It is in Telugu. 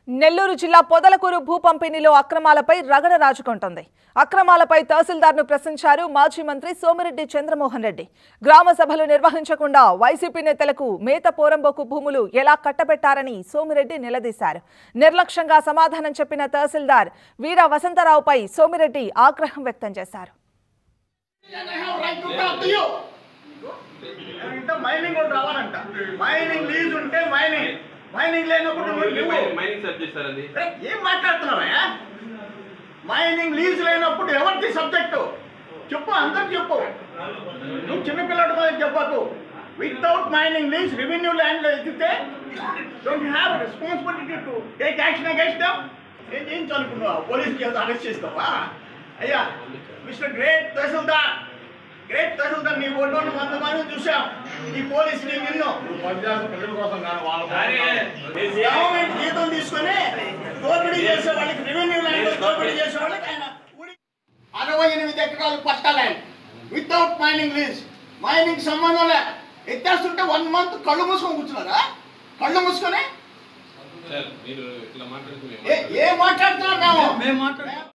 నెల్లూరు జిల్లా పొదలకూరు భూ పంపిణీలో అక్రమాలపై రగడ రాజుకుంటోంది అక్రమాలపై తహసీల్దార్ను ప్రశ్నించారు మాజీ మంత్రి సోమిరెడ్డి చంద్రమోహన్ రెడ్డి గ్రామ సభలు నిర్వహించకుండా వైసీపీ నేతలకు మేత పోరంబోకు భూములు ఎలా కట్టబెట్టారని సోమిరెడ్డి నిలదీశారు నిర్లక్ష్యంగా సమాధానం చెప్పిన తహసీల్దార్ వీర వసంతరావుపై సోమిరెడ్డి ఆగ్రహం వ్యక్తం చేశారు అంటే మైనింగ్ కూడా రావాలంట మైనింగ్ లీజ్ ఉంటే మైనింగ్ మైనింగ్ లేనప్పుడు నువ్వు నువ్వు మైనింగ్ సబ్జెక్ట్ సార్ అది అరే, ఏం మాట్లాడుతున్నావా మైనింగ్ లీజ్ లేనప్పుడు ఎవరిది సబ్జెక్టు చెప్పు అందరికి చెప్పు నువ్వు చిన్నపిల్లడు మీద చెప్పకు without mining lease revenue land ఎత్తితే don't have responsibility to take action against them ఏం చేయించాలనుకున్నావా పోలీస్ కేసు అరెస్ట్ చేస్తావా అయ్యా mister great tahsildar great tahsildar నీ ఒడ్డు వంద మంది చూసాం ఈ పోలీస్ ని నిన్ను గవర్నమెంట్ జీతం తీసుకొని దోపిడీ చేసే వాళ్ళకి రెవెన్యూ ల్యాండ్ దోపిడీ చేసే వాళ్ళకి ఆయన ఊడి- అరవై ఎనిమిది ఎకరాలు పట్టా land without mining lease mining సంబంధం లే ఎత్తేస్తుంటే వన్ మంత్ కళ్ళు మూసుకొని కూర్చున్నారా కళ్ళు మూసుకొని సార్ మీరు ఇట్లా మాట్లాడుతున్నారు ఏ- ఏ మాట్లాడుతున్నాం మేము